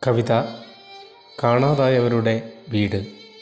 കവിത കാണാതായവരുടെ വീട്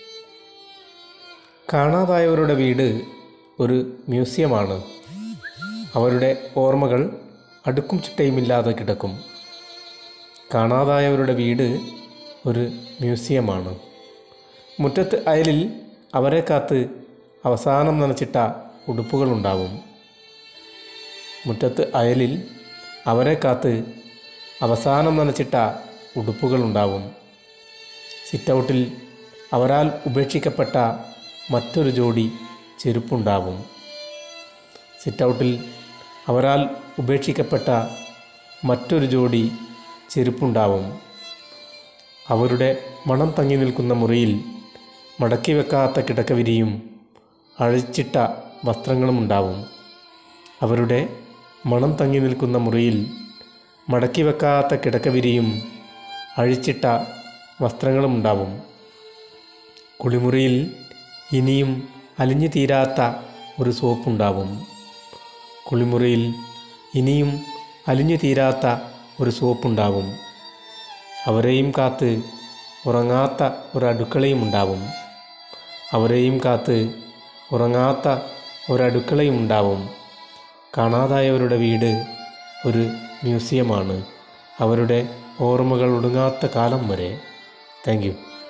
കാണാതായവരുടെ വീട് ഒരു മ്യൂസിയമാണ് അവരുടെ ഓർമ്മകൾ അടുക്കും ചിട്ടയുമില്ലാതെ കിടക്കും കാണാതായവരുടെ വീട് ഒരു മ്യൂസിയമാണ് മുറ്റത്ത് അയലിൽ അവരെ കാത്ത് അവസാനം നനച്ചിട്ട ഉടുപ്പുകളുണ്ടാവും മുറ്റത്ത് അയലിൽ അവരെ കാത്ത് അവസാനം നനച്ചിട്ട ഉടുപ്പുകളുണ്ടാവും സിറ്റൗട്ടിൽ അവരാൽ ഉപേക്ഷിക്കപ്പെട്ട മറ്റൊരു ജോഡി ചെരുപ്പുണ്ടാവും സിറ്റൗട്ടിൽ അവരാൽ ഉപേക്ഷിക്കപ്പെട്ട മറ്റൊരു ജോഡി ചെരുപ്പുണ്ടാവും അവരുടെ മണം തങ്ങി നിൽക്കുന്ന മുറിയിൽ മടക്കി വെക്കാത്ത കിടക്കവിരിയും അഴിച്ചിട്ട വസ്ത്രങ്ങളും ഉണ്ടാവും അവരുടെ മണം തങ്ങി നിൽക്കുന്ന മുറിയിൽ മടക്കി വെക്കാത്ത കിടക്കവിരിയും അഴിച്ചിട്ട വസ്ത്രങ്ങളും ഉണ്ടാവും കുളിമുറിയിൽ ഇനിയും അലിഞ്ഞു തീരാത്ത ഒരു സോപ്പുണ്ടാവും കുളിമുറിയിൽ ഇനിയും അലിഞ്ഞു തീരാത്ത ഒരു സോപ്പുണ്ടാവും അവരെയും കാത്ത് ഉറങ്ങാത്ത ഒരു അടുക്കളയും ഉണ്ടാവും അവരെയും കാത്ത് ഉറങ്ങാത്ത ഒരടുക്കളയും ഉണ്ടാവും കാണാതായവരുടെ വീട് ഒരു മ്യൂസിയമാണ് അവരുടെ ഓർമ്മകൾ ഒടുങ്ങാത്ത കാലം വരെ താങ്ക് യു